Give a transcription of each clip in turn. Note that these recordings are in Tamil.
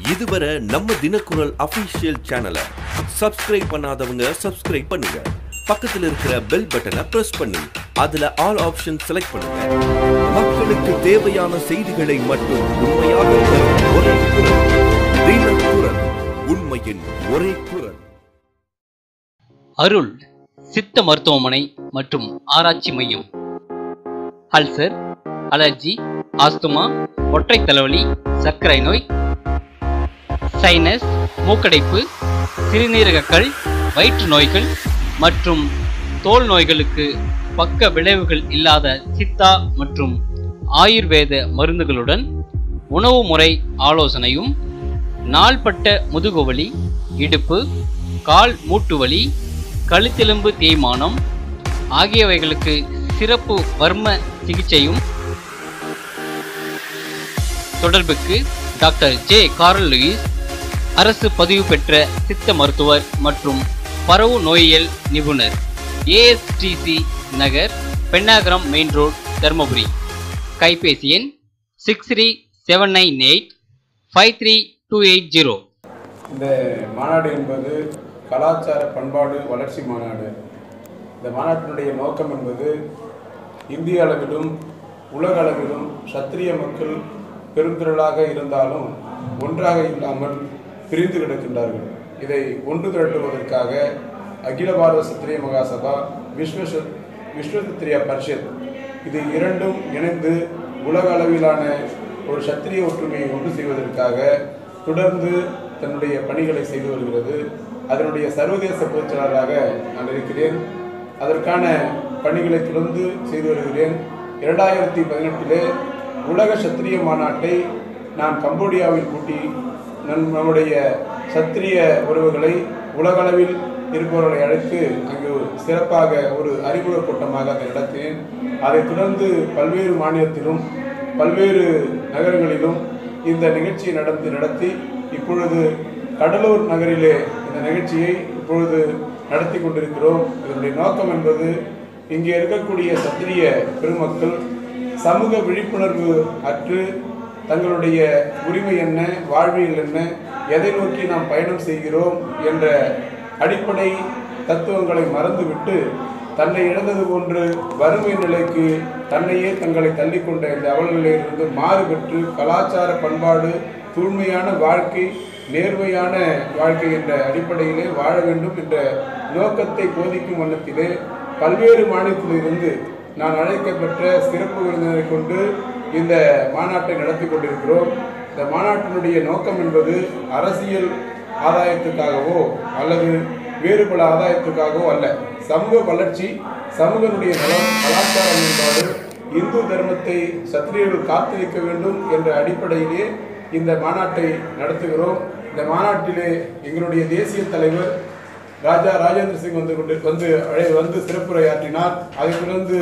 இதுவரை நம்ம தினக்குரல் அபிஷியல் சேனலை சப்ஸ்கிரைப் பண்ணாதவங்க சப்ஸ்கிரைப் பண்ணுங்க பக்கத்துல இருக்கிற பெல் பட்டனை பிரஸ் பண்ணி அதுல ஆல் ஆப்ஷன் செலக்ட் பண்ணுங்க மக்களுக்கு தேவையான செய்திகளை மட்டும் உண்மையாக தரும் ஒரே குரல் தினக்குரல் உண்மையின் ஒரே குரல் அருள் சித்த மருத்துவமனை மற்றும் ஆராய்ச்சி மையம் அல்சர் அலர்ஜி ஆஸ்துமா ஒற்றை தலைவலி சர்க்கரை நோய் சைனஸ் மூக்கடைப்பு சிறுநீரகக்கல் வயிற்று நோய்கள் மற்றும் தோல் நோய்களுக்கு பக்க விளைவுகள் இல்லாத சித்தா மற்றும் ஆயுர்வேத மருந்துகளுடன் உணவு முறை ஆலோசனையும் நாள்பட்ட முதுகுவலி இடுப்பு கால் மூட்டு வலி கழுத்தெலும்பு தேய்மானம் ஆகியவைகளுக்கு சிறப்பு வர்ம சிகிச்சையும் தொடர்புக்கு டாக்டர் ஜே கார்ல் லூயிஸ் அரசு பதிவு பெற்ற சித்த மருத்துவர் மற்றும் பரவு நோயியல் நிபுணர் ASTC Nagar Pennagaram main road Dharmapuri கைபேசி எண் six three seven nine eight five three two eight zero இந்த மாநாடு என்பது கலாச்சார பண்பாடு வளர்ச்சி மாநாடு இந்த மாநாட்டினுடைய நோக்கம் என்பது இந்திய அளவிலும் உலக அளவிலும் சத்திரிய மக்கள் பெருந்திரளாக இருந்தாலும் ஒன்றாக இல்லாமல் பிரிந்து கிடக்கின்றார்கள் இதை ஒன்று திரட்டுவதற்காக அகில பாரத சத்திரிய மகாசபா விஸ்வ ச- விஸ்வ சத்திரிய பரிஷத் இது இரண்டும் இணைந்து உலக அளவிலான ஒரு சத்திரிய ஒற்றுமையை ஒன்று செய்வதற்காக தொடர்ந்து தன்னுடைய பணிகளை செய்து வருகிறது அதனுடைய சர்வதேச பொதுச்செயலாளராக நான் இருக்கிறேன் அதற்கான பணிகளை தொடர்ந்து செய்து வருகிறேன் இரண்டாயிரத்தி பதினெட்டிலே உலக சத்திரிய மாநாட்டை நான் கம்போடியாவில் கூட்டி நம் நம்முடைய சத்திரிய உறவுகளை உலகளவில் இருப்பவர்களை அழைத்து அங்கு சிறப்பாக ஒரு அறிமுக கூட்டமாக அதை நடத்தினேன் அதைத் தொடர்ந்து பல்வேறு மாநிலத்திலும் பல்வேறு நகரங்களிலும் இந்த நிகழ்ச்சியை நடத்தி நடத்தி இப்பொழுது கடலூர் நகரிலே இந்த நிகழ்ச்சியை இப்பொழுது நடத்தி கொண்டிருக்கிறோம் இதனுடைய நோக்கம் என்பது இங்கே இருக்கக்கூடிய சத்திரிய பெருமக்கள் சமூக விழிப்புணர்வு அற்று தங்களுடைய உரிமை என்ன வாழ்வியல் என்ன எதை நோக்கி நாம் பயணம் செய்கிறோம் என்ற அடிப்படை தத்துவங்களை மறந்துவிட்டு தன்னை இழந்தது போன்று வறுமை நிலைக்கு தன்னையே தங்களை தள்ளிக்கொண்ட இந்த அவல்களிலிருந்து மாறுபெற்று கலாச்சார பண்பாடு தூய்மையான வாழ்க்கை நேர்மையான வாழ்க்கை என்ற அடிப்படையிலே வாழ வேண்டும் என்ற நோக்கத்தை போதிக்கும் வண்ணத்திலே பல்வேறு மாநிலத்திலிருந்து நான் அழைக்கப்பெற்ற சிறப்பு விருந்தினரை கொண்டு இந்த மாநாட்டை நடத்தி கொண்டிருக்கிறோம் இந்த மாநாட்டினுடைய நோக்கம் என்பது அரசியல் ஆதாயத்துக்காகவோ அல்லது வேறு பல ஆதாயத்துக்காகவோ அல்ல சமூக வளர்ச்சி சமூகனுடைய நலம் கலாச்சார மேம்பாடு இந்து தர்மத்தை சத்திரியர்கள் காத்திருக்க வேண்டும் என்ற அடிப்படையிலே இந்த மாநாட்டை நடத்துகிறோம் இந்த மாநாட்டிலே எங்களுடைய தேசிய தலைவர் ராஜா ராஜேந்திர சிங் வந்து கொண்டு வந்து அழை- வந்து சிறப்புரையாற்றினார் அதைத் தொடர்ந்து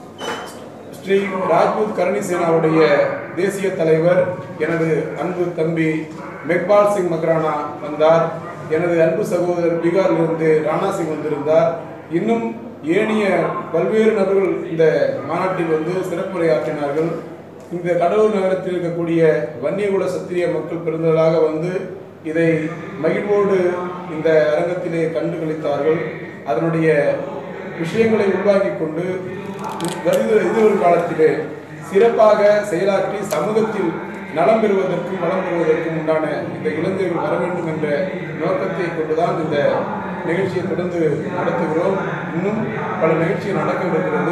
ஸ்ரீ ராஜ்பூத் கரணி சேனாவுடைய தேசிய தலைவர் எனது அன்பு தம்பி மெக்பால் சிங் மக்ரானா வந்தார் எனது அன்பு சகோதரர் பீகாரிலிருந்து ராணா சிங் வந்திருந்தார் இன்னும் ஏனைய பல்வேறு நபர்கள் இந்த மாநாட்டில் வந்து சிறப்புரையாற்றினார்கள் இந்த கடலூர் நகரத்தில் இருக்கக்கூடிய வன்னியகுல சத்திரிய மக்கள் பெருந்தலாக வந்து இதை மகிழ்வோடு இந்த அரங்கத்திலே கண்டு களித்தார்கள் அதனுடைய விஷயங்களை உள்வாங்கிக் கொண்டு வருகிற இதுவொரு காலத்திலே சிறப்பாக செயலாற்றி சமூகத்தில் நலம் பெறுவதற்கும் வளம் பெறுவதற்கும் உண்டான இந்த இளைஞர்கள் வர வேண்டும் என்ற நோக்கத்தை கொண்டுதான் இந்த நிகழ்ச்சியை தொடர்ந்து நடத்துகிறோம் இன்னும் பல நிகழ்ச்சிகள் நடக்கவிருக்கிறது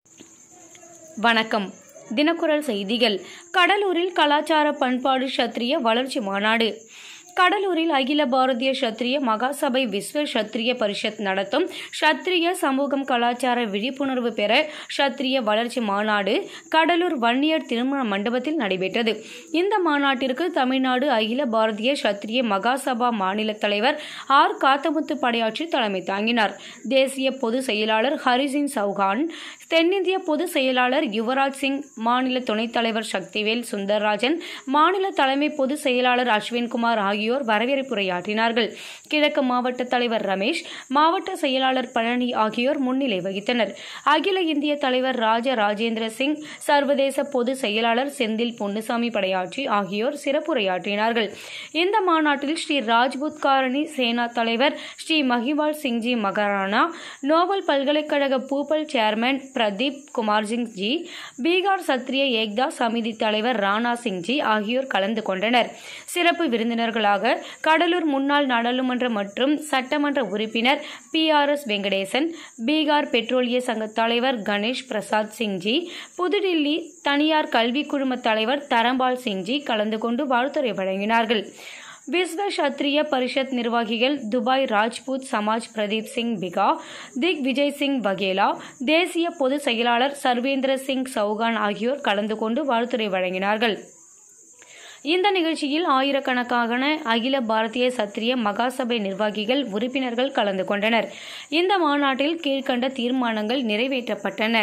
வணக்கம் தினக்குரல் செய்திகள் கடலூரில் கலாச்சார பண்பாடு சத்திரிய வளர்ச்சி மாநாடு கடலூரில் அகில பாரதிய சத்திரிய மகாசபை விஸ்வ சத்திரிய பரிஷத் நடத்தும் சத்திரிய சமூகம் கலாச்சார விழிப்புணர்வு பெற சத்திரிய வளர்ச்சி மாநாடு கடலூர் வன்னியர் திருமண மண்டபத்தில் நடைபெற்றது இந்த மாநாட்டிற்கு தமிழ்நாடு அகில பாரதிய சத்திரிய மகாசபா மாநில தலைவர் ஆர் காத்தமுத்து படையாற்றி தலைமை தாங்கினார் தேசிய பொதுச் செயலாளர் ஹரிசிங் சௌஹான் தென்னிந்திய பொதுச் செயலாளர் யுவராஜ் சிங் மாநில துணைத் தலைவர் சக்திவேல் சுந்தர்ராஜன் மாநில தலைமை பொதுச் செயலாளர் அஸ்வின்குமார் ஆகியோர் ஆகியோர் வரவேற்புரையாற்றினார்கள் கிழக்கு மாவட்ட தலைவர் ரமேஷ் மாவட்ட செயலாளர் பழனி ஆகியோர் முன்னிலை வகித்தனர் அகில இந்திய தலைவர் ராஜ ராஜேந்திர சிங் சர்வதேச பொது செயலாளர் செந்தில் பொன்னுசாமி படையாட்சி ஆகியோர் சிறப்புரையாற்றினார்கள் இந்த மாநாட்டில் ஸ்ரீ ராஜ்புத் காரணி சேனா தலைவர் ஸ்ரீ மஹிவால் சிங்ஜி மகாராணா நோபல் பல்கலைக்கழக பூப்பல் சேர்மன் பிரதீப் குமார் சிங் ஜி பீகார் சத்ரிய ஏக்தா சமிதி தலைவர் ராணா சிங்ஜி ஆகியோர் கலந்து கொண்டனர் சிறப்பு விருந்தினர்களாக கடலூர் முன்னாள் நாடாளுமன்ற மற்றும் சட்டமன்ற உறுப்பினர் P R S Venkatesan Bihar பெட்ரோலிய சங்க தலைவர் கணேஷ் பிரசாத் சிங்ஜி புதுடில்லி தனியார் கல்வி குழும தலைவர் தரம்பால் சிங்ஜி கலந்து கொண்டு வாழ்த்துரை வழங்கினார்கள் விஸ்வ சத்ரிய பரிஷத் நிர்வாகிகள் துபாய் ராஜ்பூத் சமாஜ் பிரதீப் சிங் பிகா திக் விஜய் சிங் வகேலா தேசிய பொதுச் செயலாளர் சர்வேந்திர சிங் சௌகான் ஆகியோர் கலந்து கொண்டு வாழ்த்துரை வழங்கினார்கள் இந்த நிகழ்ச்சியில் ஆயிரக்கணக்கான அகில பாரதிய சத்திரிய மகாசபை நிர்வாகிகள் உறுப்பினர்கள் கலந்து கொண்டனர் இந்த மாநாட்டில் கீழ்க்கண்ட தீர்மானங்கள் நிறைவேற்றப்பட்டன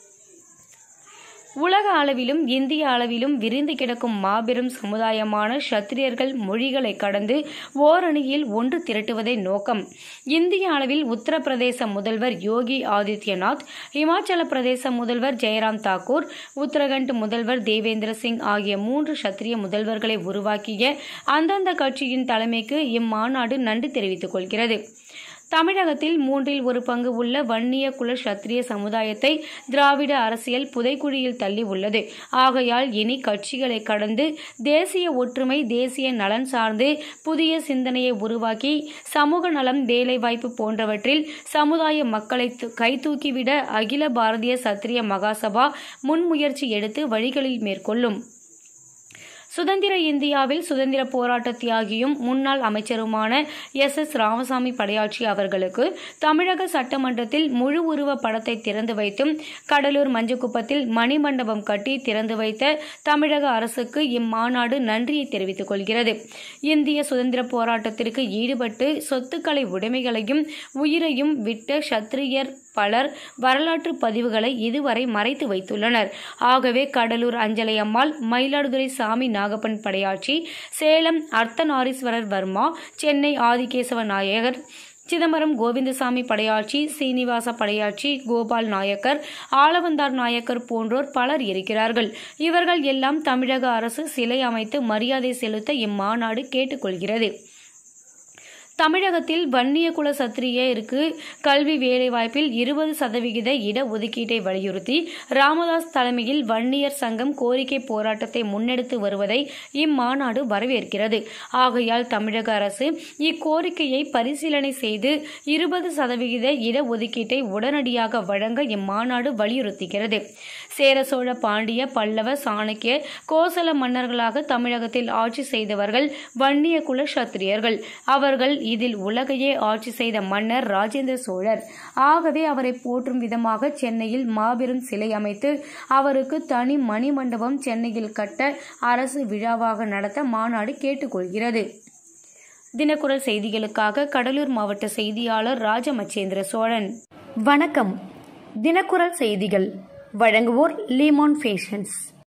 உலக அளவிலும் இந்திய அளவிலும் விரிந்து கிடக்கும் மாபெரும் சமுதாயமான சத்திரியர்கள் மொழிகளை கடந்து ஓரணியில் ஒன்று திரட்டுவதே நோக்கம் இந்திய அளவில் உத்தரப்பிரதேச முதல்வர் யோகி ஆதித்யநாத் இமாச்சல பிரதேச முதல்வர் ஜெயராம் தாக்கூர் உத்தரகண்ட் முதல்வர் தேவேந்திர சிங் ஆகிய மூன்று சத்திரிய முதல்வர்களை உருவாக்கிய அந்தந்த கட்சியின் தலைமைக்கு இம்மாநாடு நன்றி தெரிவித்துக் கொள்கிறது தமிழகத்தில் மூன்றில் ஒரு பங்கு உள்ள வன்னிய குல சத்திரிய சமுதாயத்தை திராவிட அரசியல் புதைக்குழியில் தள்ளி உள்ளது ஆகையால் இனி கட்சிகளை கடந்து தேசிய ஒற்றுமை தேசிய நலன் சார்ந்து புதிய சிந்தனையை உருவாக்கி சமூக நலம் வேலைவாய்ப்பு போன்றவற்றில் சமுதாய மக்களை து- கைதூக்கிவிட அகில பாரதிய சத்திரிய மகாசபா முன்முயற்சி எடுத்து வழிகளில் மேற்கொள்ளும் சுதந்திர இந்தியாவில் சுதந்திர போராட்ட தியாகியும் முன்னாள் அமைச்சருமான எஸ் எஸ் ராமசாமி படையாட்சி அவர்களுக்கு தமிழக சட்டமன்றத்தில் முழு உருவ படத்தை திறந்து வைத்தும் கடலூர் மஞ்சக்குப்பத்தில் மணிமண்டபம் கட்டி திறந்து வைத்த தமிழக அரசுக்கு இம்மாநாடு நன்றியை தெரிவித்துக் கொள்கிறது இந்திய சுதந்திர போராட்டத்திற்கு ஈடுபட்டு சொத்துக்களை உடைமைகளையும் உயிரையும் விட்ட சத்திரியர் பலர் வரலாற்று பதிவுகளை இதுவரை மறைத்து வைத்துள்ளனர் ஆகவே கடலூர் அஞ்சலை அம்மாள் மயிலாடுதுறை சாமி நாகப்பன் படையாட்சி சேலம் அர்த்தநாரீஸ்வரர் வர்மா சென்னை ஆதிகேசவ நாயகர் சிதம்பரம் கோவிந்தசாமி படையாட்சி சீனிவாச படையாட்சி கோபால் நாயக்கர் ஆளவந்தார் நாயக்கர் போன்றோர் பலர் இருக்கிறார்கள் இவர்கள் எல்லாம் தமிழக அரசு சிலை அமைத்து மரியாதை செலுத்த இம்மாநாடு கேட்டுக்கொள்கிறது தமிழகத்தில் வன்னிய குல சத்திரியருக்கு கல்வி வேலைவாய்ப்பில் இருபது சதவிகித இட ஒதுக்கீட்டை வலியுறுத்தி ராமதாஸ் தலைமையில் வன்னியர் சங்கம் கோரிக்கை போராட்டத்தை முன்னெடுத்து வருவதை இம்மாநாடு வரவேற்கிறது ஆகையால் தமிழக அரசு இக்கோரிக்கையை பரிசீலனை செய்து இருபது சதவிகித இட ஒதுக்கீட்டை உடனடியாக வழங்க இம்மாநாடு வலியுறுத்துகிறது சேர சோழ பாண்டிய பல்லவ சாணக்கிய கோசல மன்னர்களாக தமிழகத்தில் ஆட்சி செய்தவர்கள் வன்னிய குல சத்திரியர்கள் அவர்கள் இதில் உலகையே ஆட்சி செய்த மன்னர் ராஜேந்திர சோழர் ஆகவே அவரை போற்றும் விதமாக சென்னையில் மாபெரும் சிலை அமைத்து அவருக்கு தனி மணிமண்டபம் சென்னையில் கட்ட அரசு விழாவாக நடத்த மாநாடு கேட்டுக்கொள்கிறது தினக்குரல் செய்திகளுக்காக கடலூர் மாவட்ட செய்தியாளர் ராஜமச்சேந்திர சோழன் வணக்கம் தினக்குரல் செய்திகள் வழங்குவோர் லீமான் ஃபேஷன்ஸ்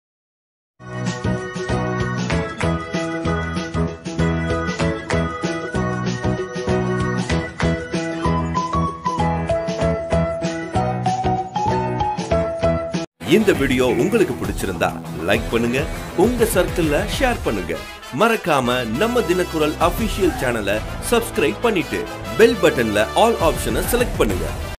இந்த வீடியோ உங்களுக்கு பிடிச்சிருந்தா லைக் பண்ணுங்க உங்க சர்க்கிள்ல ஷேர் பண்ணுங்க மறக்காம நம்ம தினக்குரல் அபிஷியல் சேனலை சப்ஸ்கிரைப் பண்ணிட்டு பெல் பட்டன்ல ஆல் ஆப்ஷனை செலக்ட் பண்ணுங்க